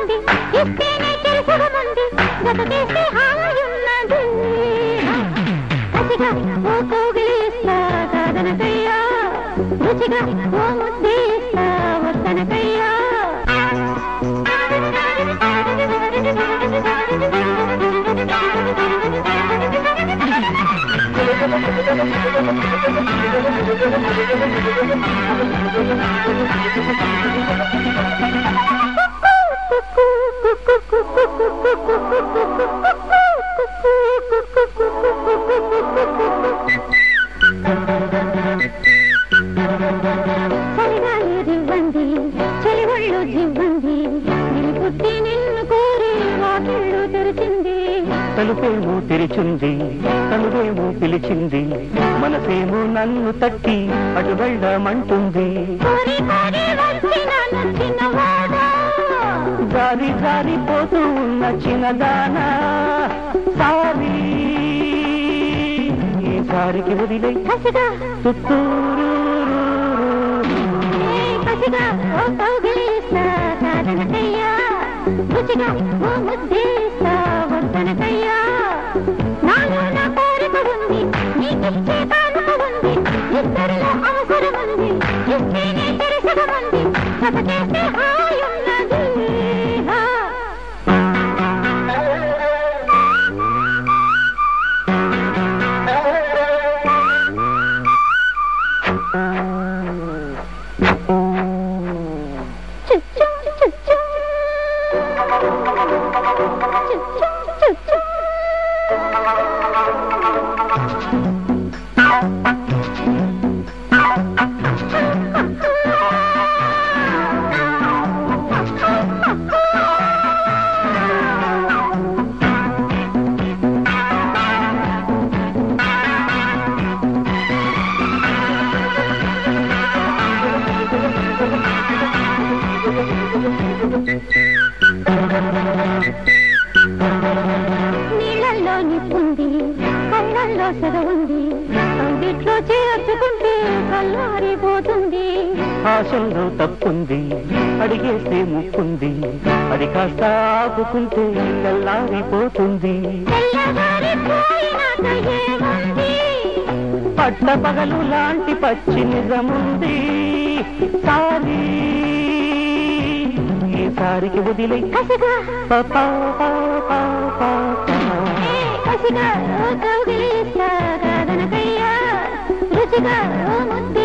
ఉంది ఇస్తేనే తెలుసుగముంది జత చేస్తే హాయున్నది కసిగా ఓ కోగిలిస్తా కాదనకయ్యా రుచిగా ఓ ముద్దేస్తా వద్దనకయ్యా చలిగాలి రివ్వంది చలి ఒళ్ళు జివ్వంది నిలుపుట్టి నిన్ను కోరి వాకిళ్ళు తెరిచింది తలుపేమో తెరిచింది తనువేమో పిలిచింది మనసేమో నన్ను తట్టి అటు వెళ్ళమంటుంది కోరి కోరి వచ్చిన నచ్చిన వాడా జారి జారిపోతూ ఉన్న చిన్నదానా సారీ ఈసారికి వదిలే కసిగా చుట్టూరు ఏ కసిగా ఓ కౌగిలిస్తా కాదనకయ్యా రుచిగా ఓ ముద్దేస్తా వద్దనకయ్యా నాలో నా కోరిక ఉంది నీకిచ్చే కానుక ఉంది ఇద్దరిలో అవసరం ఉంది ఇస్తేనే తెరిసగముంది జత చేస్తే హాయున్నది హా. చుచ్చు చుచ్చు చుచ్చు చుచ్చు నీళ్ళల్లో నిప్పుంది కళ్ళల్లో సెగ ఉంది అంగిట్లో చేర్చుకుంటే కల్లారిపోతుంది ఆశల్లో తప్పుంది అడిగేస్తే ముక్కుంది అది కాస్త ఆపుకుంటే తెల్లారిపోతుంది తెల్లవారిపోయినాక ఏముంది పట్ట పగలు లాంటి పచ్చి నిజముంది సారీ ఈసారికి వదిలే కసిగా పాపా పాపా పాపా ఏ కసిగా ఓ కౌగిలిస్తా కాదనకయ్యా రుచిగా ఓ ముద్దే